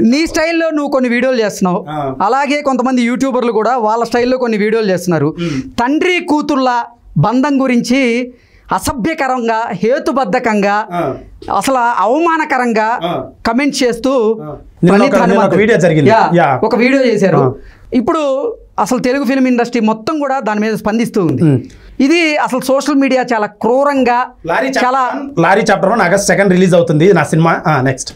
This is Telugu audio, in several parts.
నీ స్టైల్లో నువ్వు కొన్ని వీడియోలు చేస్తున్నావు ఆ. అలాగే కొంతమంది యూట్యూబర్లు కూడా వాళ్ళ స్టైల్లో కొన్ని వీడియోలు చేస్తున్నారు తండ్రి కూతుళ్ళ బంధం గురించి అసభ్యకరంగా హేతుబద్ధకంగా ఆ. అసలు అవమానకరంగా ఆ. కమెంట్ చేస్తూ ఆ. నిన్న ప్రణీత్ ఒక- నిన్న ఒక హనుమంతు. వీడియో జరిగింది. Yeah, yeah. ఒక వీడియో చేశారు ఆ. ఇప్పుడు అసలు తెలుగు ఫిల్మ్ ఇండస్ట్రీ మొత్తం కూడా దాని మీద స్పందిస్తూ ఉంది ఉమ్. ఇది అసలు సోషల్ మీడియా చాలా క్రూరంగా లారీ చాలా chapter lorry chapter one August second release అవుతుంది నా సినిమా నెక్స్ట్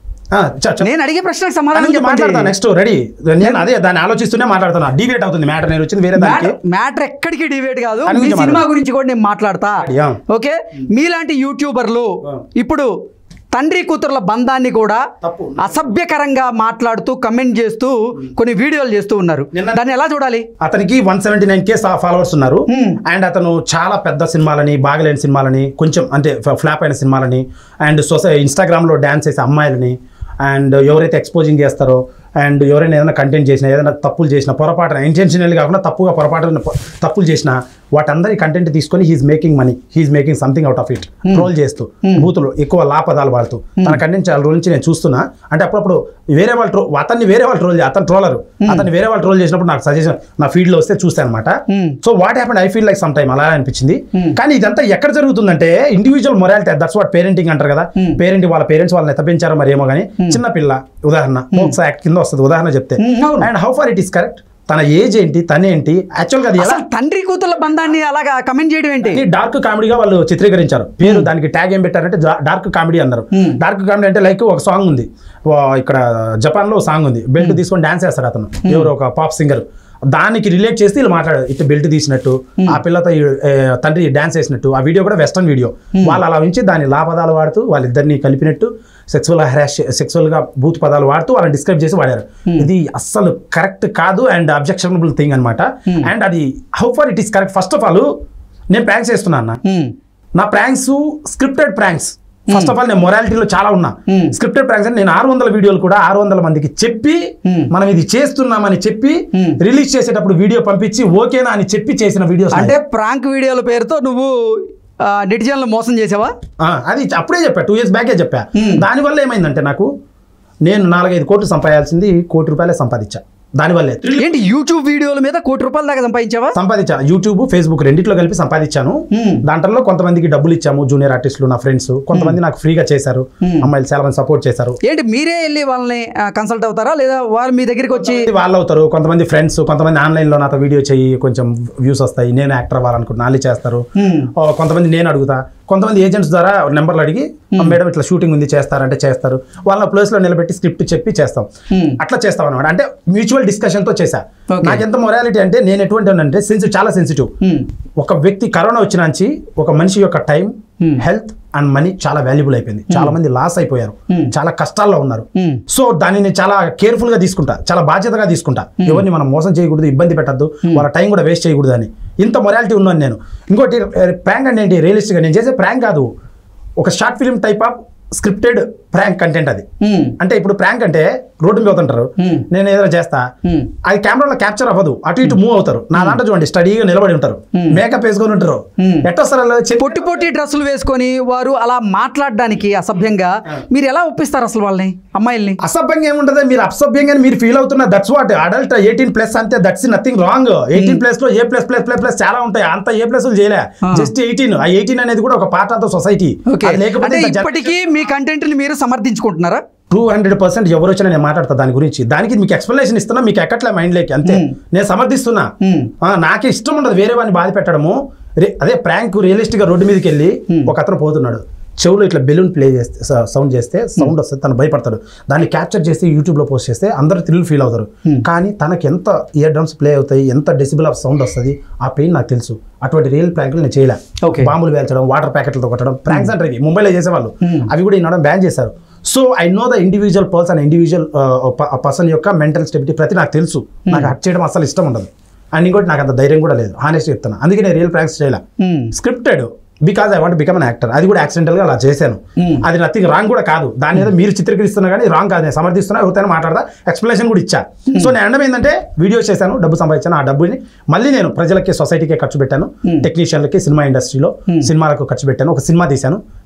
నేను అడిగే ప్రశ్నకు సమాధానం మాట్లాడతా చెప్పండి నెక్స్ట్ రెడీ నేను అదే దాన్ని ఆలోచిస్తూనే మాట్లాడుతున్నా డివేట్ అవుతుంది మ్యాటర్ నేను వచ్చింది వేరే దానికి మ్యాటర్- మ్యాటర్ ఎక్కడికి డిబేట్ కాదు దాని మీ గురించి సినిమా మాట్లాడు. గురించి కూడా నేను మాట్లాడతా యా. ఓకే మీలాంటి యూట్యూబర్లు ఆ. ఇప్పుడు తండ్రి కూతుర్ల బంధాన్ని కూడా తప్పు. అసభ్యకరంగా మాట్లాడుతూ కమెంట్ చేస్తూ కొన్ని వీడియోలు చేస్తూ ఉన్నారు నిన్న- దాన్ని ఎలా చూడాలి అతనికి one seventy nine K followers ఉన్నారు Hmm. అండ్ అతను చాలా పెద్ద సినిమాలని బాగలేని సినిమాలని కొంచెం అంటే ఫ్లాప్ అయిన సినిమాలని అండ్ సొసై ఇన్స్టాగ్రామ్లో డ్యాన్స్ చేసే అమ్మాయిలని అండ్ ఎవరైతే ఎక్స్పోజింగ్ చేస్తారో అండ్ ఎవరైనా ఏదైనా కంటెంట్ చేసినా ఏదైనా తప్పులు చేసినా పొరపాటున ఇంటెన్షనల్ కాకుండా తప్పుగా పొరపాటున పొ- తప్పులు చేసినా వాటందరి కంటెంట్ తీసుకొని he's making money he's making something out of it troll చేస్తూ బూతులు ఎక్కువ లాపదాలు వాడుతూ తన కంటెంట్ చాలా రోజుల నుంచి నేను చూస్తున్నా అంటే అప్పుడప్పుడు వేరే వాళ్ళు ట్రో అతన్ని వేరే వాళ్ళు ట్రోల్ అతను ట్రోలర్ అతన్ని వేరే వాళ్ళు ట్రోల్ చేసినప్పుడు నాకు సజెషన్ నా ఫీల్డ్ లో వస్తే చూస్తాను అనమాట Hmm. So what happened I feel like some time అలా అనిపించింది కానీ ఇదంతా ఎక్కడ జరుగుతుందంటే individual morality that's what parenting అంటారు కదా పేరెంటింగ్ వాళ్ళ పేరెంట్స్ వాళ్ళని ఎత్త పెంచారో మరి ఏమో కానీ చిన్న పిల్ల ఉదాహరణ పోక్సో యాక్ట్ కింద వస్తుంది ఉదాహరణ చెప్తే Hmm, అవును. And how far it is correct తన ఏజ్ ఏంటి తనేంటి యాక్చువల్గా అది ఎలా అసలు తండ్రి కూతుర్ల బంధాన్ని అలాగా కమెంట్ చేయడం ఏంటి డార్క్ కామెడీగా వాళ్ళు చిత్రీకరించారు పేరు దానికి ట్యాగ్ ఏం పెట్టారంటే డార్క్ కామెడీ అన్నారు Hmm. డార్క్ కామెడీ అంటే లైక్ ఒక సాంగ్ ఉంది వా- ఇక్కడ జపాన్ లో సాంగ్ ఉంది బెల్ట్ తీసుకొని డాన్స్ చేస్తాడు అతను ఎవరు ఒక పాప్ సింగర్ దానికి రిలేట్ చేసి వీళ్ళు మాట్లాడారు ఇటు బెల్ట్ తీసినట్టు ఆ పిల్లతో ఈ, ఏ, తండ్రి డాన్స్ చేసినట్టు ఆ వీడియో కూడా వెస్టర్న్ వీడియో వాళ్ళు అలా ఉంచి దాని లా పదాలు వాడుతూ వాళ్ళిద్దరిని కలిపినట్టు సెక్సువల్ హెరాస్ సెక్సువల్ గా బూత్ పదాలు వాడుతూ వాళ్ళని డిస్క్రైబ్ చేసి వాడారు ఇది అస్సలు కరెక్ట్ కాదు అండ్ అబ్జెక్షనబుల్ థింగ్ అన్నమాట అండ్ అది how far it is correct first of all నేను ప్రాంక్స్ చేస్తున్నా అన్న Hmm. నా pranks scripted pranks first of all నేను మొరాలిటీలో చాలా ఉన్నా Hmm. స్క్రిప్టెడ్ ప్రాంక్స్ అంటే నేను ఆరు వందల వీడియోలు కూడా ఆరు వందల మందికి చెప్పి Hmm. మనం ఇది చేస్తున్నామని చెప్పి Hmm. రిలీజ్ చేసేటప్పుడు వీడియో పంపించి ఓకేనా అని చెప్పి చేసిన వీడియోస్ అంటే ప్రాంక్ వీడియోల పేరుతో నువ్వు నెటిజన్లు మోసం చేసావా అది అప్పుడే చెప్పా టూ ఇయర్స్ బ్యాకే చెప్పా Hmm. దానివల్ల ఏమైందంటే నాకు నేను నాలుగైదు కోట్లు సంపాదించింది కోటి రూపాయలే సంపాదించా దానివల్లే ఏంటి యూట్యూబ్ వీడియోల మీద కోటి రూపాయల దాకా సంపాదించావా సంపాదించా యూట్యూబ్ ఫేస్బుక్ రెండిట్లో కలిపి సంపాదించాను Hmm. దాంట్లో కొంతమందికి డబ్బులు ఇచ్చాము జూనియర్ ఆర్టిస్టులు నా ఫ్రెండ్స్ కొంతమంది నాకు ఫ్రీగా చేశారు అమ్మాయిలు చాలా మంది సపోర్ట్ చేశారు ఏంటి మీరే వెళ్ళి వాళ్ళని కన్సల్ట్ అవుతారా లేదా వాళ్ళు మీ దగ్గరికి వచ్చి కొంతమంది వాళ్ళు అవుతారు కొంతమంది ఫ్రెండ్స్ కొంతమంది ఆన్లైన్ లో నాతో వీడియో చేయి కొంచెం వ్యూస్ వస్తాయి నేను యాక్టర్ అవ్వాలనుకుంటున్నా వాళ్ళు చేస్తారు Hmm. ఓ, కొంతమంది నేను అడుగుతా కొంతమంది ఏజెంట్స్ ద్వారా నెంబర్లు అడిగి మేడం ఇట్లా షూటింగ్ ఉంది చేస్తారంటే చేస్తారు వాళ్ళ ప్లేస్ లో నిలబెట్టి స్క్రిప్ట్ చెప్పి చేస్తాం Hmm. అట్లా చేస్తాం అనమాట అంటే మ్యూచువల్ డిస్కషన్ తో చేశా Okay. నాకు ఎంత మొరాలిటీ అంటే నేను ఎటువంటి అంటే సెన్సిటివ్ చాలా సెన్సిటివ్ Hmm. ఒక వ్యక్తి కరోనా వచ్చినాంచి ఒక మనిషి యొక్క time Hmm. Health and money చాలా వాల్యుబుల్ అయిపోయింది చాలా మంది లాస్ అయిపోయారు Hmm. చాలా కష్టాల్లో ఉన్నారు Hmm. సో దాన్ని నేను చాలా కేర్ఫుల్ గా తీసుకుంటా చాలా బాధ్యతగా తీసుకుంటా ఎవరిని మనం మోసం చేయకూడదు ఇబ్బంది పెట్టద్దు వాళ్ళ టైం కూడా వేస్ట్ చేయకూడదు అని ఇంత మొరాలిటీ ఉన్నాను నేను ఇంకోటి ప్రాంక్ అంటే ఏంటి రియలిస్టిక్ గా నేను చేసే ప్రాంక్ కాదు ఒక short film type of scripted prank content అది Hmm. అంటే ఇప్పుడు ప్రాంక్ అంటే రోడ్డు మీద అవుతుంటారు Hmm. నేను ఏదైనా చేస్తా Hmm. అది కెమెరాలో క్యాప్చర్ అవ్వదు అటు ఇటు మూవ్ అవుతారు నా దాంట్లో చూడండి స్టడీగా నిలబడి ఉంటారు మేకప్ వేసుకొని ఉంటారు Hmm. ఎట్లా వస్తారు అలా చెప్పి పొట్టి పొట్టి డ్రెస్సులు వేసుకొని వారు అలా మాట్లాడడానికి అసభ్యంగా మీరు ఎలా ఒప్పిస్తారు అసలు వాళ్ళని అమ్మాయిల్ని అసభ్యంగా ఏముంటది మీరు అసభ్యంగా మీరు ఫీల్ అవుతున్న that's what adult eighteen plus అంతే that's nothing wrong eighteen plus లో A plus plus plus plus చాలా ఉంటాయి అంత ఏ ప్లస్ చేయలే Ah. జస్ట్ ఎయిటీన్ ఆ ఎయిటీన్ అనేది కూడా ఒక part of the society okay అంటే ఇప్పటికీ మీ కంటెంట్ ని మీరు సమర్థించుకుంటున్నారా టూ హండ్రెడ్ పర్సెంట్ ఎవరు వచ్చినా నేను మాట్లాడతా దాని గురించి దానికి మీకు ఎక్స్ప్లెనేషన్ ఇస్తున్నా మీకు ఎక్కట్లే మైండ్ లేకి అంతే Hmm. నేను సమర్థిస్తున్నా Hmm. ఆ, నాకే ఇష్టం ఉండదు వేరే వాడిని బాధ పెట్టడము రే- అదే ప్రాంక్ రియలిస్టిక్ గా రోడ్డు మీదకి వెళ్ళి ఒక అతను పోతున్నాడు చెవులో ఇట్లా బెలూన్ ప్లే చేస్తే సౌండ్ చేస్తే సౌండ్ వస్తే తను భయపడతాడు దాన్ని క్యాప్చర్ చేసి యూట్యూబ్ లో పోస్ట్ చేస్తే అందరూ థ్రిల్ ఫీల్ అవుతారు కానీ తనకి ఎంత ఇయర్ డ్రమ్స్ ప్లే అవుతాయి ఎంత డెసిబుల్ ఆఫ్ సౌండ్ వస్తుంది ఆ పెయిన్ నాకు తెలుసు అటువంటి రియల్ ప్రాంక్లు నేను చేయలే Okay. బాంబులు వేల్చడం వాటర్ ప్యాకెట్లతో కొట్టడం ప్రాంక్స్ అంటారు ఇవి ముంబైలో చేసేవాళ్ళు అవి కూడా ఈనాడు బ్యాన్ చేశారు so I know the individual person individual person యొక్క మెంటల్ స్టెబిలిటీ ప్రతి నాకు తెలుసు నాకు హట్ చేయడం అసలు ఇష్టం ఉండదు అండ్ ఇంకోటి నాకు అంత ధైర్యం కూడా లేదు హానెస్ట్ చెప్తాను అందుకే నేను రియల్ ప్రాంక్స్ చేయలే Hmm. Scripted because I want become an actor అది కూడా accidental గా అలా చేశాను అది నథింగ్ రాంగ్ కూడా కాదు దాని మీద మీరు చిత్రీకరిస్తున్నా కానీ రాంగ్ కాదు నేను సమర్థిస్తున్నా ఎవరితోనే మాట్లాడదా ఎక్స్ప్లెనేషన్ కూడా ఇచ్చా సో నేను అనడం ఏంటంటే వీడియో చేశాను డబ్బు సంపాదించాను ఆ డబ్బుని మళ్ళీ నేను ప్రజలకి సొసైటీకి ఖర్చు పెట్టాను టెక్నీషియన్లకి సినిమా ఇండస్ట్రీలో సినిమాలకు ఖర్చు పెట్టాను ఒక సినిమా తీశాను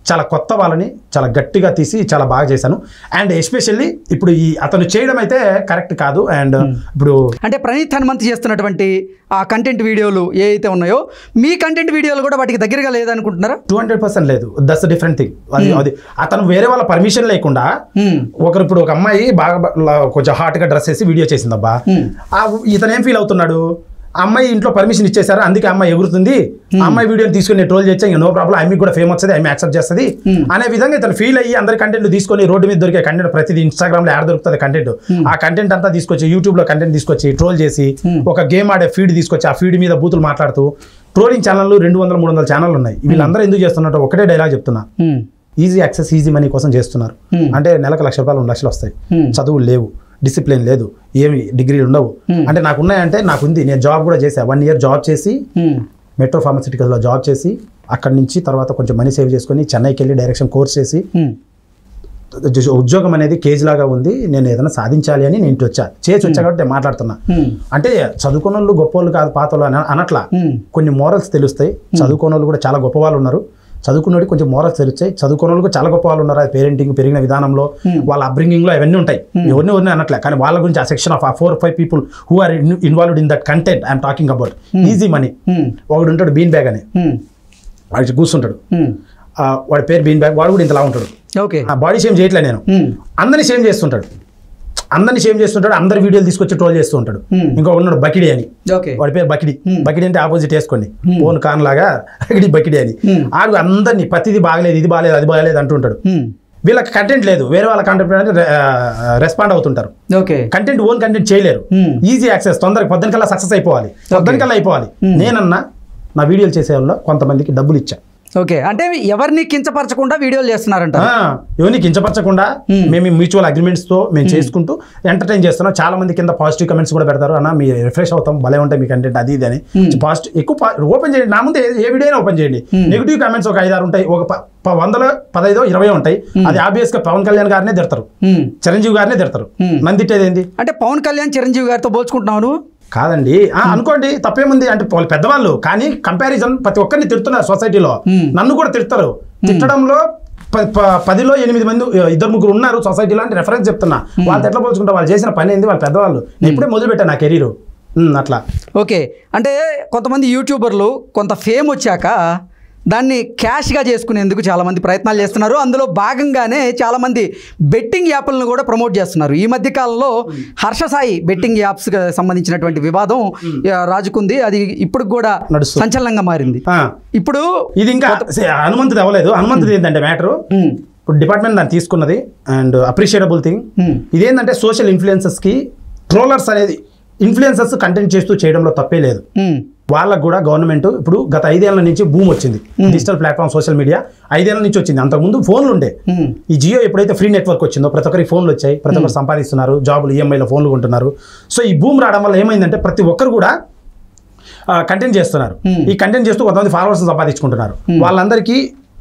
చాలా కొత్త వాళ్ళని చాలా గట్టిగా తీసి చాలా బాగా చేశాను అండ్ ఎస్పెషల్లీ ఇప్పుడు ఈ అతను చేయడం అయితే కరెక్ట్ కాదు అండ్ ఇప్పుడు అంటే ప్రణీత్ హనుమంత్ చేస్తున్నటువంటి ఆ కంటెంట్ వీడియోలు ఏ అయితే ఉన్నాయో మీ కంటెంట్ వీడియోలు కూడా వాటికి దగ్గరగా లేదనుకుంటున్నారా టూ హండ్రెడ్ పర్సెంట్ లేదు దట్స్ డిఫరెంట్ థింగ్ అది అది అతను వేరే వాళ్ళ పర్మిషన్ లేకుండా Hmm. ఒకరు ఇప్పుడు ఒక అమ్మాయి బాగా బ- ల- కొంచెం హాట్ గా డ్రెస్ వేసి వీడియో చేసిందబ్బా Hmm. ఆ ఇతను ఏం ఫీల్ అవుతున్నాడు ఆ అమ్మాయి ఇంట్లో పర్మిషన్ ఇచ్చేసారు అందుకే ఆ అమ్మాయి ఎగురుతుంది ఆ అమ్మాయి వీడియోని తీసుకుని ట్రోల్ చేస్తే ఇంకా నో ప్రాబ్లం ఆమె కూడా ఫేమ్ వస్తుంది ఆమె యాక్సెప్ట్ చేస్తుంది అనే విధంగా ఇతను ఫీల్ అయ్యి అందరి కంటెంట్ తీసుకొని రోడ్డు మీద దొరికే కంటెంట్ ప్రతిదీ ఇన్స్టాగ్రామ్ లో యాడ్ దొరుకుతుంది కంటెంట్ ఆ కంటెంట్ అంతా తీసుకొచ్చి యూట్యూబ్ లో కంటెంట్ తీసుకొచ్చి ట్రోల్ చేసి ఒక గేమ్ ఆడే ఫీడ్ తీసుకొచ్చి ఆ ఫీడ్ మీద బూతులు మాట్లాడుతూ ట్రోలింగ్ ఛానల్ రెండు వందల మూడు వందల ఛానల్ ఉన్నాయి వీళ్ళందరూ ఎందుకు చేస్తున్నట్టు ఒకటే డైలాగ్ చెప్తున్నా um, easy access easy money కోసం చేస్తున్నారు Hmm. అంటే నెలకు లక్ష రూపాయలు రెండు లక్షలు వస్తాయి Hmm. చదువులు లేవు డిసిప్లిన్ లేదు ఏమి డిగ్రీలు ఉండవు Hmm. అంటే నాకు ఉన్నాయంటే నాకు ఉంది నేను జాబ్ కూడా చేశా వన్ ఇయర్ జాబ్ చేసి ఉమ్, మెట్రో ఫార్మసిటికల్లో జాబ్ చేసి అక్కడి నుంచి తర్వాత కొంచెం మనీ సేవ్ చేసుకొని చెన్నైకి వెళ్ళి డైరెక్షన్ కోర్స్ చేసి ఉమ్, ఉద్జ- ఉద్యోగం అనేది కేజ్ లాగా ఉంది నేను ఏదైనా సాధించాలి అని నేను ఇటు వచ్చా చేసి వచ్చా కాబట్టి నేను మాట్లాడుతున్నా ఉమ్, అంటే చదువుకున్న వాళ్ళు గొప్ప వాళ్ళు కాదు పాత వాళ్ళు అని అనట్లా ఉమ్, కొన్ని మోరల్స్ తెలుస్తాయి చదువుకున్న వాళ్ళు కూడా చాలా గొప్ప వాళ్ళు ఉన్నారు చదువుకున్నోడికి కొంచెం మోరల్స్ తెలుస్తాయి చదువుకున్న వాళ్ళు కూడా చాలా గొప్ప వాళ్ళు ఉన్నారు అది పేరెంటింగ్ పెరిగిన విధానంలో వాళ్ళ అప్బ్రింగింగ్ లో అవన్నీ ఉంటాయి ఎవరిని ఎవరిని అనట్లే కానీ వాళ్ళ గురించి ఆ సెక్షన్ ఆఫ్ ఆ four five people who are involved in that content I'm talking about easy money um, ఒకడు ఉంటాడు బీన్ బ్యాగ్ అని ఉమ్, వాడికి కూర్చుంటాడు ఉమ్. ఆ, వాడి పేరు బీన్ బ్యాగ్ వాడు కూడా ఇంతలా ఉంటాడు ఓకే ఆ బాడీ షేమ్ చేయట్లే నేను ఉమ్, అందరిని షేమ్ చేస్తుంటాడు అందరిని షేమ్ చేస్తుంటాడు అందరి వీడియోలు తీసుకొచ్చి ట్రోల్ చేస్తూ ఉంటాడు Hmm. ఇంకో ఉన్నాడు బకిడి అని ఓకే వాడి పేరు బకిడి Hmm. బకిడి అంటే ఆపోజిట్ వేసుకోండి ఫోన్ కాన్ లాగా బకిడి బకిడి అని Hmm. ఆడు అందరినీ ప్రతిదీ బాగలేదు ఇది బాగలేదు అది బాగలేదు అంటుంటాడు ఉమ్, వీళ్ళకి కంటెంట్ లేదు వేరే వాళ్ళ కంటెంట్ అంటే రెస్పాండ్ అవుతుంటారు ఓకే కంటెంట్ ఓన్ కంటెంట్ చేయలేరు Hmm. ఈజీ యాక్సెస్ తొందరగా పొద్దున కల్లా సక్సెస్ అయిపోవాలి పొద్దున కల్లా అయిపోవాలి నేనన్నా నా వీడియోలు చేసే వాళ్ళు కొంతమందికి డబ్బులు ఇచ్చా ఓకే అంటే ఎవరిని కించపరచకుండా వీడియోలు చేస్తున్నారంట ఆ, ఎవరిని కించపరచకుండా Hmm. మేము మ్యూచువల్ అగ్రిమెంట్స్ తో మేము చేసుకుంటూ ఎంటర్టైన్ చేస్తున్నాం చాలా మంది కింద పాజిటివ్ కమెంట్స్ కూడా పెడతారు అన్న మీ రిఫ్రెష్ అవుతాం భలే ఉంటాయి మీ కంటెంట్ అది ఇది అని పాజిటివ్ ఎక్కువ ఓపెన్ చేయండి నా ముందు ఏ- ఏ వీడియో ఓపెన్ చేయండి నెగిటివ్ కమెంట్స్ ఒక ఐదారు ఉంటాయి ఒక ప- ప- వందలో పదైదో ఇరవై ఉంటాయి అది ఆబ్వియస్ గా పవన్ కళ్యాణ్ గారినే తిడతారు ఉమ్, చిరంజీవి గారినే తిడతారు Hmm. నన్ను తిట్టేది ఏంది అంటే పవన్ కళ్యాణ్ చిరంజీవి గారితో పోల్చుకుంటున్నావు నువ్వు కాదండి ఆ, అనుకోండి తప్పేముంది అంటే వాళ్ళు పెద్దవాళ్ళు కానీ కంపారిజన్ ప్రతి ఒక్కరిని తిడుతున్నారు సొసైటీలో Hmm. నన్ను కూడా తిడతారు తిట్టడంలో ప- ప- పదిలో ఎనిమిది మంది ఇద్దరు ముగ్గురు ఉన్నారు సొసైటీలో అంటే రెఫరెన్స్ చెప్తున్నా వాళ్ళతో ఎట్లా పోల్చుకుంటా వాళ్ళు చేసిన పని ఏంది వాళ్ళ పెద్దవాళ్ళు నేను ఇప్పుడే మొదలు పెట్టాను నా కెరీర్ అట్లా ఓకే అంటే కొంతమంది యూట్యూబర్లు కొంత ఫేమ్ వచ్చాక దాన్ని క్యాష్గా చేసుకునేందుకు చాలామంది ప్రయత్నాలు చేస్తున్నారు అందులో భాగంగానే చాలామంది బెట్టింగ్ యాప్లను కూడా ప్రమోట్ చేస్తున్నారు ఈ మధ్య కాలంలో హర్షసాయి బెట్టింగ్ యాప్స్ సంబంధించినటువంటి వివాదం ఆ, రాజుకుంది అది ఇప్పుడు కూడా నడుస్తుంది. సంచలనంగా మారింది ఆ, ఇప్పుడు ఇది ఇంకా సే- హనుమంతుది అవ్వలేదు హనుమంతుది ఏంటంటే మ్యాటర్ ఉమ్, ఇప్పుడు డిపార్ట్మెంట్ దాన్ని తీసుకున్నది అండ్ అప్రిషియేటబుల్ థింగ్ ఉమ్, ఇదేంటంటే సోషల్ ఇన్ఫ్లుయెన్సెస్కి ట్రోలర్స్ అనేది ఇన్ఫ్లుయెన్సెస్ కంటెంట్ చేస్తూ చేయడంలో తప్పే లేదు ఉమ్, వాళ్ళకు కూడా గవర్నమెంట్ ఇప్పుడు గత ఐదేళ్ల నుంచి భూమి వచ్చింది డిజిటల్ ప్లాట్ఫామ్ సోషల్ మీడియా ఐదేళ్ల నుంచి వచ్చింది అంతకుముందు ఫోన్లు ఉండే ఉమ్, ఈ జియో ఎప్పుడైతే ఫ్రీ నెట్వర్క్ వచ్చిందో ప్రతి ఒక్కరికి ఫోన్లు వచ్చాయి ప్రతి ఒక్కరు సంపాదిస్తున్నారు జాబులు ఈఎంఐలో ఫోన్లు కొంటున్నారు సో ఈ భూమి రావడం వల్ల ఏమైందంటే ప్రతి ఒక్కరు కూడా కంటెంట్ చేస్తున్నారు Hmm. ఈ కంటెంట్ చేస్తూ కొంతమంది ఫాలోవర్స్ సంపాదించుకుంటున్నారు వాళ్ళందరికీ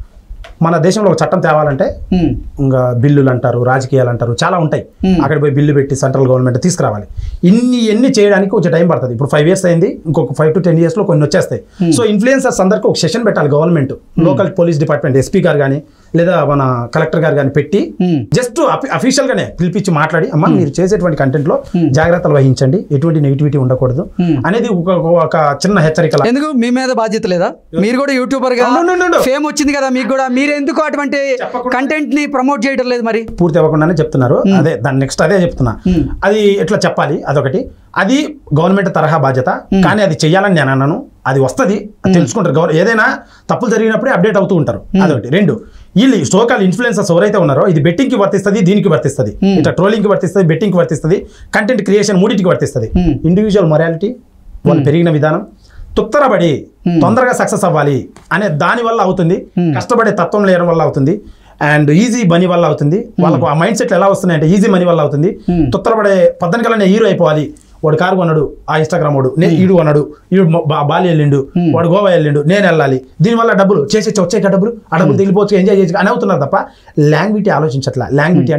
మన దేశంలో ఒక చట్టం తేవాలంటే ఉమ్, ఇంకా బిల్లులు అంటారు రాజకీయాలు అంటారు చాలా ఉంటాయి Hmm. అక్కడ పోయి బిల్లు పెట్టి సెంట్రల్ గవర్నమెంట్ తీసుకురావాలి ఇన్ని ఎన్ని చేయడానికి కొంచెం టైం పడుతుంది ఇప్పుడు ఫైవ్ ఇయర్స్ అయింది ఇంకొక ఫైవ్ టు టెన్ ఇయర్స్లో కొన్ని వచ్చేస్తాయి సో ఇన్ఫ్లుయెన్సర్స్ అందరికీ ఒక సెషన్ పెట్టాలి government local police department SP గారు కానీ లేదా మన కలెక్టర్ గారు కానీ పెట్టి ఉమ్, జస్ట్ అఫీషియల్ గానే పిలిపించి మాట్లాడి అమ్మా మీరు చేసేటువంటి కంటెంట్ లో జాగ్రత్తలు వహించండి ఎటువంటి నెగిటివిటీ ఉండకూడదు Hmm. అనేది ఒక ఒక చిన్న హెచ్చరిక ఎందుకు మీ మీద బాధ్యత లేదా మీరు కూడా యూట్యూబర్ గా No, no, no, no. Fame వచ్చింది కదా మీకు కూడా మీరు ఎందుకు అటువంటి చెప్పకుండా- కంటెంట్ ని ప్రమోట్ చేయడం లేదు మరి పూర్తి అవ్వకుండానే చెప్తున్నారు అదే దాని నెక్స్ట్ అదే చెప్తున్నా Hmm. అది ఎట్లా చెప్పాలి అదొకటి అది గవర్నమెంట్ తరహా బాధ్యత కానీ అది చెయ్యాలని నేను అన్నాను అది వస్తుంది తెలుసుకుంటారు గవర్ ఏదైనా తప్పులు జరిగినప్పుడే అప్డేట్ అవుతూ ఉంటారు అదొకటి రెండు వీళ్ళు సోకాల్ ఇన్ఫ్లుయెన్సర్స్ ఎవరైతే ఉన్నారో ఇది బెట్టింగ్ కి వర్తిస్తుంది దీనికి వర్తిస్తుంది ఇట్లా ట్రోలింగ్ కి వర్తిస్తుంది బెట్టింగ్ కి వర్తిస్తుంది కంటెంట్ క్రియేషన్ మూడింటికి వర్తిస్తుంది Hmm. ఇండివిజువల్ మొరాలిటీ వాళ్ళు పెరిగిన విధానం తుత్తరబడి తొందరగా సక్సెస్ అవ్వాలి అనే దాని వల్ల అవుతుంది కష్టపడే తత్వం లేయడం వల్ల అవుతుంది అండ్ ఈజీ మనీ వల్ల అవుతుంది వాళ్ళకు ఆ మైండ్ సెట్లు ఎలా వస్తున్నాయంటే ఈజీ మనీ వల్ల అవుతుంది Hmm. తుత్తరపడే పద్దెనిమిది కల్లా హీరో అయిపోవాలి వాడు కారు కొన్నాడు ఆ ఇన్స్టాగ్రామ్ వాడు నేను ఈడు కొన్నాడు ఈడు మొ- బా- బాలి వెళ్ళిండు వాడు గోవా వెళ్ళిండు నేను వెళ్ళాలి దీనివల్ల డబ్బులు చేసి వచ్చే డబ్బులు ఆ డబ్బులు తెలిపోవచ్చు ఎంజాయ్ చేయొచ్చు అని అవుతున్నారు తప్ప లాంగ్విటీ ఆలోచించట్లా లాంగ్విటీ అంటే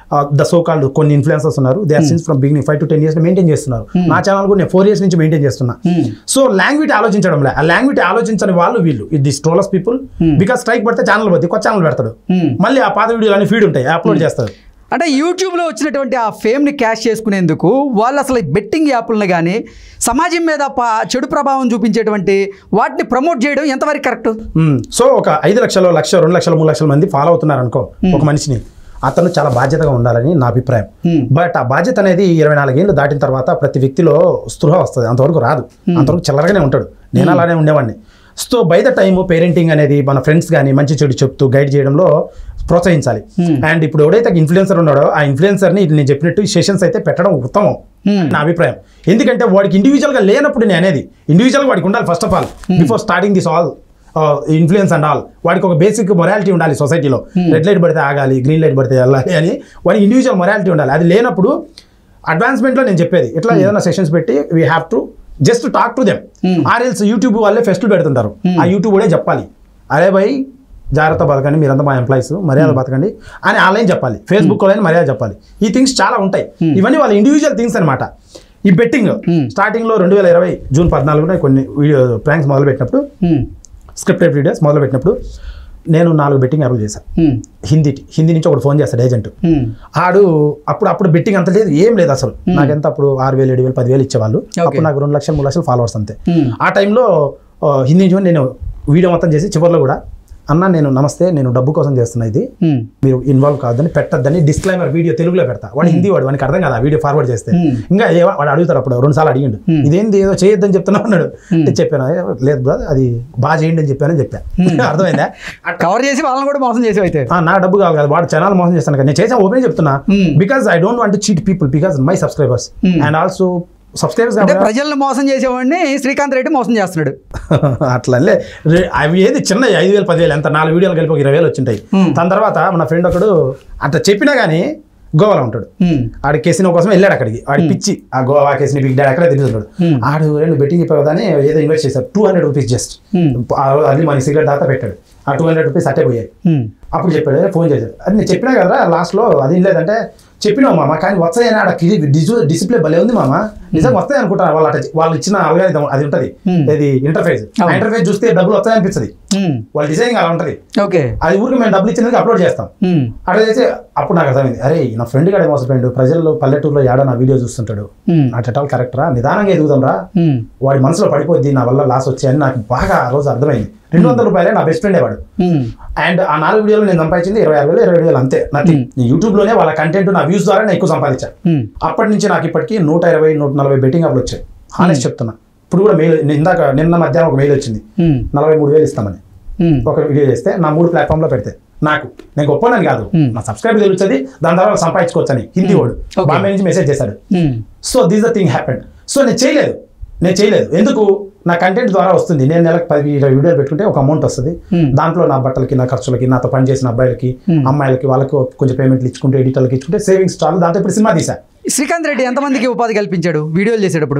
ద సో కాల్డ్ కొన్ని ఇన్ఫ్లుయెన్సర్స్ ఉన్నారు they are since from beginning five to ten years maintain చేస్తున్నారు నా ఛానల్ కూడా నేను ఫోర్ ఇయర్స్ నుంచి మెయింటైన్ చేస్తున్నా Hmm. సో లాంగ్వేజ్ ఆలోచించడం లే ఆ లాంగ్వేజ్ ఆలోచించని వాళ్ళు వీళ్ళు ఇది స్ట్రోలస్ పీపుల్ బికాస్ స్ట్రైక్ పడితే ఛానల్ పోతే కొత్త ఛానల్ పెడతాడు Hmm. మళ్ళీ ఆ పాత వీడియోలు అన్ని ఫీడ్ ఉంటాయి అప్లోడ్ చేస్తారు అంటే యూట్యూబ్లో వచ్చినటువంటి ఆ ఫేమ్ని క్యాష్ చేసుకునేందుకు వాళ్ళు అసలు ఈ బెట్టింగ్ యాప్లను కానీ సమాజం మీద ప- చెడు ప్రభావం చూపించేటువంటి వాటిని ప్రమోట్ చేయడం ఎంతవరకు కరెక్ట్ మ్మ్. సో ఒక ఐదు లక్షలు లక్ష రెండు లక్షలు మూడు లక్షల మంది ఫాలో అవుతున్నారు అనుకో ఒక మనిషిని అతను చాలా బాధ్యతగా ఉండాలని నా అభిప్రాయం Hmm. బట్ ఆ బాధ్యత అనేది ఇరవై నాలుగేళ్ళు దాటిన తర్వాత ప్రతి వ్యక్తిలో స్పృహ వస్తుంది అంతవరకు రాదు అంతవరకు చిల్లరగానే ఉంటాడు నేను అలానే ఉండేవాడిని so by the time parenting అనేది మన ఫ్రెండ్స్ కానీ మంచి చెడు చెప్తూ గైడ్ చేయడంలో ప్రోత్సహించాలి అండ్ ఇప్పుడు ఎవడైతే ఇన్ఫ్లుయెన్సర్ ఉన్నాడో ఆ ఇన్ఫ్లుయెన్సర్ని నేను చెప్పినట్టు ఈ సెషన్స్ అయితే పెట్టడం ఉత్తమం Hmm. నా అభిప్రాయం ఎందుకంటే వాడికి ఇండివిజువల్గా లేనప్పుడు నేను అనేది ఇండివిజువల్గా వాడికి ఉండాలి first of all before starting this all influence and all వాడికి ఒక బేసిక్ మొరాలిటీ ఉండాలి సొసైటీలో రెడ్ లైట్ పడితే ఆగాలి గ్రీన్ లైట్ పడితే వెళ్ళాలి అని వాడికి ఇండివిజువల్ మొరాలిటీ ఉండాలి అది లేనప్పుడు అడ్వాన్స్మెంట్లో నేను చెప్పేది ఇట్లా ఏదైనా సెషన్స్ పెట్టి we have to just talk to them ఆర్ఎల్స్ యూట్యూబ్ వాళ్ళే ఫెస్టులు పెడుతుంటారు ఆ యూట్యూబ్ కూడా చెప్పాలి అరే భయ్ జాగ్రత్త బతకండి మీరంతా మా ఎంప్లాయీస్ మర్యాద బతకండి అని ఆన్లైన్ చెప్పాలి ఫేస్బుక్ లో మర్యాద చెప్పాలి ఈ థింగ్స్ చాలా ఉంటాయి ఇవన్నీ వాళ్ళ ఇండివిజువల్ థింగ్స్ అనమాట ఈ బెట్టింగ్ స్టార్టింగ్ లో రెండు వేల ఇరవై జూన్ పద్నాలుగున కొన్ని వీడియో ప్రాంక్స్ మొదలు పెట్టినప్పుడు స్క్రిప్టెడ్ వీడియోస్ మొదలు పెట్టినప్పుడు నేను నాలుగు బెట్టింగ్ యాప్లు చేశాను హిందీ హిందీ నుంచి ఒకటి ఫోన్ చేస్తాడు ఏజెంట్ ఆడు అప్పుడు అప్పుడు బెట్టింగ్ అంత లేదు ఏం లేదు అసలు నాకెంత అప్పుడు ఆరు వేలు ఏడు వేలు పదివేలు ఇచ్చేవాళ్ళు అప్పుడు నాకు రెండు లక్షలు మూడు లక్షలు ఫాలోవర్స్ అంతే ఆ టైంలో ఆ, హిందీ నుంచి నేను వీడియో మొత్తం చేసి చివరిలో కూడా అన్న నేను నమస్తే నేను డబ్బు కోసం చేస్తున్నా ఇది మీరు ఇన్వాల్వ్ కావద్దని పెట్టద్దని డిస్క్లైమర్ వీడియో తెలుగులో పెడతా వాడు హిందీ వాడు వానికి అర్థం కాదు ఆ వీడియో ఫార్వర్డ్ చేస్తే ఇంకా ఏ వాడు అడుగుతారు అప్పుడు రెండు సార్లు అడిగిండు ఇదేంది ఏదో చేయొద్దని చెప్తున్నా అన్నాడు అంటే చెప్పాను "ఏ, లేదు బ్రదర్ అది బాగా చేయండి అని చెప్పానని చెప్పా అర్థమైందా అట్లా కవర్ చేసి వాళ్ళని కూడా మోసం చేసి అయితే ఆ, నా డబ్బు కావాలి కదా వాడు ఛానల్ మోసం చేస్తాను కదా నేను చేసా ఓపెన్ చెప్తున్నా Hmm. Because I don't want cheat people because my subscribers Hmm. And also subscribers అంటే ప్రజలను మోసం చేసేవాడిని శ్రీకాంత్ రెడ్డి మోసం చేస్తున్నాడు అట్లా లే. రే- అవి ఏది చిన్న ఐదు వేలు పదివేలు ఎంత నాలుగు వీడియోలు కలిపి ఒక ఇరవై వేలు వచ్చింటాయి Hmm. దాని తర్వాత మన ఫ్రెండ్ ఒకడు అట్లా చెప్పినా కానీ గోవాలో ఉంటాడు Hmm. ఆడి కేసినో కోసం వెళ్ళాడు అక్కడికి ఆడి పిచ్చి ఆ గోవా కేసిన బిగ్ డాడ్ అక్కడే తిరుగుతున్నాడు Hmm. ఆడు రెండు బెట్టింగ్ చెప్పావు కదా అని ఏదో ఇన్వెస్ట్ చేశారు two hundred rupees just Hmm. అది మన సిగరెట్ దాకా పెట్టాడు ఆ టూ హండ్రెడ్ రూపీస్ అట్టే పోయాయి Hmm. అప్పుడు చెప్పాడు ఫోన్ చేశాడు అది నేను చెప్పినా కదా లాస్ట్లో అది ఏం లేదంటే చెప్పినావు మామ కానీ వస్తాయని ఆడ డిసిప్లే భలే ఉంది మామ నిజంగా వస్తాయి అనుకుంటారు వాళ్ళు అట్ట వాళ్ళు ఇచ్చిన అల్గారిథం అది ఉంటుంది Hmm. ఇది ఇంటర్ఫేస్ ఆ అవును. ఇంటర్ఫేస్ చూస్తే డబ్బులు వస్తాయి అనిపిస్తుంది Hmm. వాళ్ళ డిజైనింగ్ అలా ఉంటుంది ఓకే అది ఊరికి మేము డబ్బులు ఇచ్చినందుకు అప్లోడ్ చేస్తాం Hmm. అట్లా చేసి అప్పుడు నాకు అర్థమైంది అరే నా ఫ్రెండ్ గడే మోసపోయిండు ప్రజల్లో పల్లెటూరులో ఏడో నా వీడియో చూస్తుంటాడు Hmm. నా చట్టాలు కరెక్టరా నిదానంగా ఎదుగుదాం రా Hmm. వాడి మనసులో పడిపోద్ది నా వల్ల లాస్ వచ్చాయని నాకు బాగా ఆ రోజు అర్థమైంది రెండు వందల రూపాయలే నా బెస్ట్ ఫ్రెండ్ వాడు Hmm. అండ్ ఆ నాలుగు వీడియోలు నేను సంపాదించింది ఇరవై ఆరు వేలు ఇరవై వేలు అంతే నథింగ్ యూట్యూబ్ లోనే వాళ్ళ కంటెంట్ నా వ్యూస్ ద్వారా నేను ఎక్కువ సంపాదించాను Hmm. అప్పటి నుంచి నాకు ఇప్పటికి నూట ఇరవై నూట నలభై బెట్టింగ్ అప్లు వచ్చాయి హానెస్ట్ చెప్తున్నా ఇప్పుడు కూడా మెయిల్ ఇందాక నిన్న మధ్యాహ్నం ఒక మెయిల్ వచ్చింది Hmm. నలభై మూడు వేలు ఇస్తామని Hmm. ఒక వీడియో చేస్తే నా మూడు ప్లాట్ఫామ్ లో పెడితే నాకు నేను గొప్పనని కాదు Hmm. నా సబ్స్క్రైబర్ తెలుస్తుంది దాని తర్వాత సంపాదించుకోవచ్చు అని హిందీ వాడు Okay. బాంబే నుంచి మెసేజ్ చేశాడు Hmm. So this the thing happened so నేను చేయలేదు నేను చేయలేదు ఎందుకు నా కంటెంట్ ద్వారా వస్తుంది నేను నెలకు పది ఇరవై వీడియోలు పెట్టుకుంటే ఒక అమౌంట్ వస్తుంది Hmm. దాంట్లో నా బట్టలకి నా ఖర్చులకి నాతో పనిచేసిన అబ్బాయిలకి Hmm. అమ్మాయిలకి వాళ్ళకి కొంచెం పేమెంట్లు ఇచ్చుకుంటే ఎడిటర్లకి ఇచ్చుకుంటే సేవింగ్స్ చాలు దాంతో ఇప్పుడు సినిమా తీసా శ్రీకాంత్ రెడ్డి ఎంతమందికి ఉపాధి కల్పించాడు వీడియోలు చేసేటప్పుడు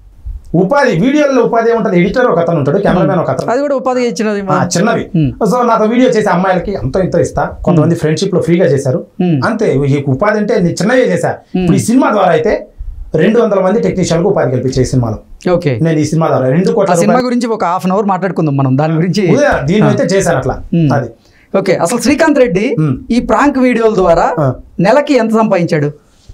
ఉపాధి వీడియోలో ఉపాధి ఏముంటుంది ఎడిటర్ ఒక అతను ఉంటాడు కెమెరామెన్ ఒక అతను అది కూడా ఉపాధి ఇచ్చినది ఆ, చిన్నవి Hmm. సో నాతో వీడియో చేసే అమ్మాయిలకి అంతో ఇంతో ఇస్తా కొంతమంది ఫ్రెండ్షిప్ లో ఫ్రీగా చేశారు Hmm. అంతే ఈ ఉపాధి అంటే నేను చిన్నవే చేశా ఇప్పుడు ఈ సినిమా ద్వారా అయితే రెండు వందల మంది టెక్నీషియన్లకు ఉపాధి కల్పించే ఈ సినిమాలో ఓకే నేను ఈ సినిమా ద్వారా రెండు ఆ కోట్ల సినిమా రూపాయలు- గురించి ఒక హాఫ్ అన్ అవర్ మాట్లాడుకుందాం మనం దాని గురించి ఉదయం దీని అయితే చేశాను అట్లా Hmm. అది ఓకే అసలు శ్రీకాంత్ రెడ్డి Hmm. ఈ ప్రాంక్ వీడియోల ద్వారా ఆ. నెలకి ఎంత సంపాదించాడు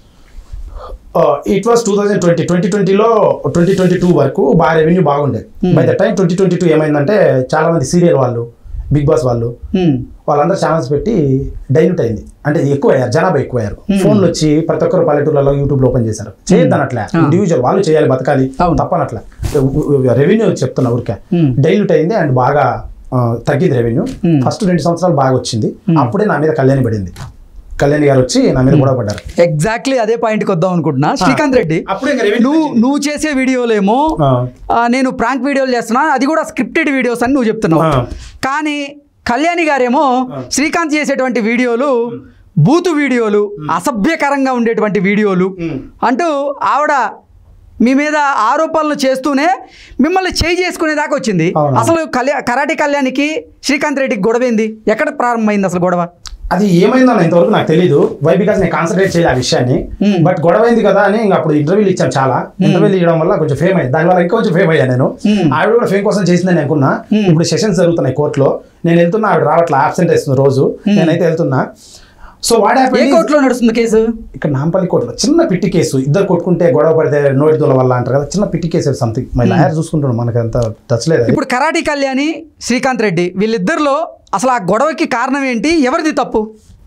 it was two thousand twenty twenty ట్వంటీలో ట్వంటీ ట్వంటీ టూ వరకు బాగా రెవెన్యూ బాగుండేది by the time twenty twenty two ఏమైందంటే చాలా మంది సీరియల్ వాళ్ళు బిగ్ బాస్ వాళ్ళు Hmm. వాళ్ళందరూ ఛానల్స్ పెట్టి డైల్యూట్ అయింది అంటే ఎక్కువ అయ్యారు జనాభా ఎక్కువ అయ్యారు ఫోన్లు వచ్చి ప్రతి ఒక్కరు పల్లెటూళ్ళలో యూట్యూబ్ ఓపెన్ చేశారు చేయొద్దనట్లే ఆ. ఇండివిజువల్ వాళ్ళు చేయాలి బతకాలి అవును. తప్పనట్లే రెవెన్యూ చెప్తున్నా ఊరికే Hmm. డైల్యూట్ అయింది అండ్ బాగా ఆ, తగ్గింది రెవెన్యూ Hmm. ఫస్ట్ రెండు సంవత్సరాలు బాగా వచ్చింది అప్పుడే నా మీద కళ్యాణి పడింది కళ్యాణి గారు వచ్చి నా మీద గొడవ పడ్డారు ఎగ్జాక్ట్లీ అదే పాయింట్కి వద్దాం అనుకుంటున్నా శ్రీకాంత్ రెడ్డి అప్పుడే ఇంకా రెవెన్యూ నువ్వు నువ్వు చేసే వీడియోలేమో ఆ. ఆ, నేను ప్రాంక్ వీడియోలు చేస్తున్నా అది కూడా స్క్రిప్టెడ్ వీడియోస్ అని నువ్వు చెప్తున్నావు ఆ. కానీ కళ్యాణి గారేమో శ్రీకాంత్ చేసేటువంటి వీడియోలు బూతు వీడియోలు అసభ్యకరంగా ఉండేటువంటి వీడియోలు Hmm. అంటూ ఆవిడ మీ మీద ఆరోపణలు చేస్తూనే మిమ్మల్ని చేయి చేసుకునేదాకా వచ్చింది అవునా. అసలు కళ్యా కరాటే కళ్యాణికి శ్రీకాంత్ రెడ్డికి గొడవ ఏంది ఎక్కడ ప్రారంభమైంది అసలు గొడవ అది ఏమైందన్న ఇంతవరకు నాకు తెలియదు వై బికాస్ నేను కాన్సన్ట్రేట్ చేయాలి ఆ విషయాన్ని Hmm. బట్ గొడవ అయింది కదా అని ఇంకా అప్పుడు ఇంటర్వ్యూలు ఇచ్చాను చాలా ఇంటర్వ్యూలు ఇవ్వడం వల్ల కొంచెం ఫేమ్ అయ్యింది దానివల్ల ఇంకా కొంచెం ఫేమ్ అయ్యాను నేను Hmm. ఆవిడ కూడా ఫేమ్ కోసం చేసిందని అనుకున్నా Hmm. ఇప్పుడు సెషన్స్ జరుగుతున్నాయి కోర్టులో నేను వెళ్తున్నా ఆవిడ రావట్లా ఆబ్సెంట్ వేస్తుంది రోజు నేనైతే వెళ్తున్నా సో వాట్ ఏ హ్యాపీ కోర్టులో నడుస్తుంది కేసు ఇక్కడ నాంపల్లి కోర్టులో చిన్న పిట్టి కేసు ఇద్దరు కొట్టుకుంటే గొడవ పడితే నోటి దూల వల్ల అంటారు కదా చిన్న petty case something my lawyer చూసుకుంటున్నాడు మనకు అంత టచ్ లేదు అది. ఇప్పుడు కరాటి కళ్యాణి శ్రీకాంత్ రెడ్డి వీళ్ళిద్దరిలో అసలు ఆ గొడవకి కారణం ఏంటి ఎవరిది తప్పు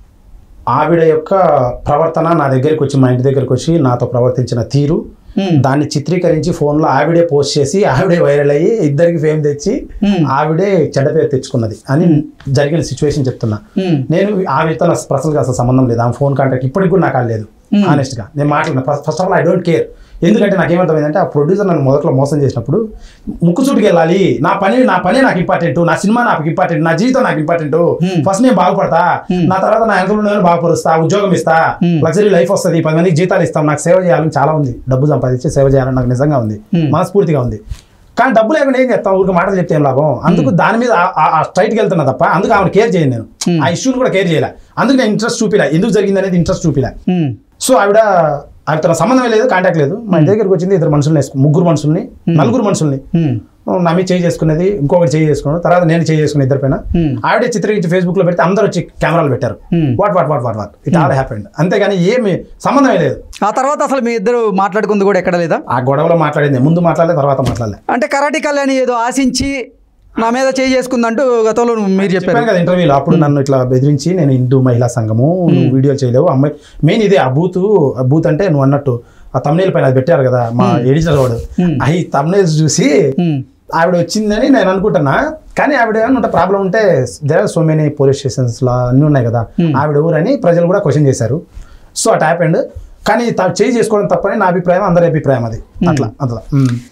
ఆవిడ యొక్క ప్రవర్తన నా దగ్గరికి వచ్చి మా ఇంటి దగ్గరికి వచ్చి నాతో ప్రవర్తించిన తీరు Hmm. దాన్ని చిత్రీకరించి ఫోన్లో ఆవిడే పోస్ట్ చేసి ఆవిడే వైరల్ అయ్యి ఇద్దరికి ఫేమ్ తెచ్చి Hmm. ఆవిడే చెడ్డ పేరు తెచ్చుకున్నది అని జరిగిన సిచ్యువేషన్ చెప్తున్నా Hmm. నేను ఆవిడతో నాకు పర్సనల్గా అసలు సంబంధం లేదు ఆమె ఫోన్ కాంటాక్ట్ ఇప్పటికి కూడా నాకు అది లేదు Hmm. ఆనెస్ట్గా నేను మాట్లాడిన first of all I don't care ఎందుకంటే నాకు ఏమర్థమైందంటే ఆ ప్రొడ్యూసర్ నన్ను మొదట్లో మోసం చేసినప్పుడు ముక్కు చుట్టుకు వెళ్ళాలి నా పని నా పని నాకు ఇంపార్టెంట్ నా సినిమా నాకు ఇంపార్టెంట్ నా జీవితం నాకు ఇంపార్టెంట్ Hmm. ఫస్ట్ నేను బాగుపడతా Hmm. నా తర్వాత నా ఎంతో ఉన్న బాగుపరుస్తా ఉద్యోగం ఇస్తా Hmm. లగ్జరీ లైఫ్ వస్తుంది పది మందికి జీతాలు ఇస్తాం నాకు సేవ చేయాలని చాలా ఉంది డబ్బు సంపాదించి సేవ చేయాలని నాకు నిజంగా ఉంది Hmm. మనస్ఫూర్తిగా ఉంది కానీ డబ్బు లేకుండా ఏం చేస్తాం ఊరికి మాటలు చెప్తే ఏం లాభం అందుకు దాని మీద ఆ- ఆ- ఆ స్ట్రైట్కి వెళ్తున్నా తప్ప అందుకు ఆమెను కేర్ చేయను నేను Hmm. ఆ ఇష్యూని కూడా కేర్ చేయలే అందుకు నేను ఇంట్రెస్ట్ చూపిలే ఎందుకు జరిగింది అనేది ఇంట్రెస్ట్ చూపిలే ఉమ్. సో ఆవిడ ఆవిడతో సంబంధం లేదు కాంటాక్ట్ లేదు మా ఇంటి దగ్గరికి వచ్చింది ఇద్దరు మనుషుల్ని వేసుకు ముగ్గురు మనుషుల్ని నలుగురు మనుషుల్ని ఉమ్. నా మీద చేయి చేసుకునేది ఇంకొకటి చేయి చేసుకున్నాను తర్వాత నేను చేయి చేసుకుని ఇద్దరు పైన Hmm. ఆవిడే చిత్రీకరించి ఫేస్బుక్ లో పెడితే అందరూ వచ్చి కెమెరాలు పెట్టారు Hmm. What what what what what it all happened అంతేగాని ఏమి సంబంధమే లేదు ఆ తర్వాత అసలు మీ ఇద్దరు మాట్లాడుకుంది కూడా ఎక్కడ లేదా ఆ గొడవలో మాట్లాడింది ముందు మాట్లాడలే తర్వాత మాట్లాడలే అంటే కరాటి కళ్యాణి ఏదో ఆశించి నా మీద చేయి చేసుకుందంటూ గతంలో మీరు చెప్పారు చెప్పాను కదా ఇంటర్వ్యూలో అప్పుడు నన్ను ఇట్లా బెదిరించి నేను హిందూ మహిళా సంఘము నువ్వు వీడియో చేయలేవు అమ్మాయి మెయిన్ ఇదే ఆ బూత్ ఆ బూత్ అంటే నువ్వు అన్నట్టు ఆ తమ్నేల్ పైన అది పెట్టారు కదా మా ఎడిటర్ వాడు Hmm. అవి తమ్నేల్స్ చూసి ఉమ్. ఆవిడ వచ్చిందని నేను అనుకుంటున్నా కానీ ఆవిడ ఏమన్నా ప్రాబ్లం ఉంటే there are so many police stations లా అన్నీ ఉన్నాయి కదా Hmm. ఆవిడ ఊరని ప్రజలు కూడా క్వశ్చన్ చేశారు సో అట్ హ్యాపెండ్ కానీ తా- చేయి చేసుకోవడం తప్పని నా అభిప్రాయం అందరి అభిప్రాయం అది అట్లా అట్లా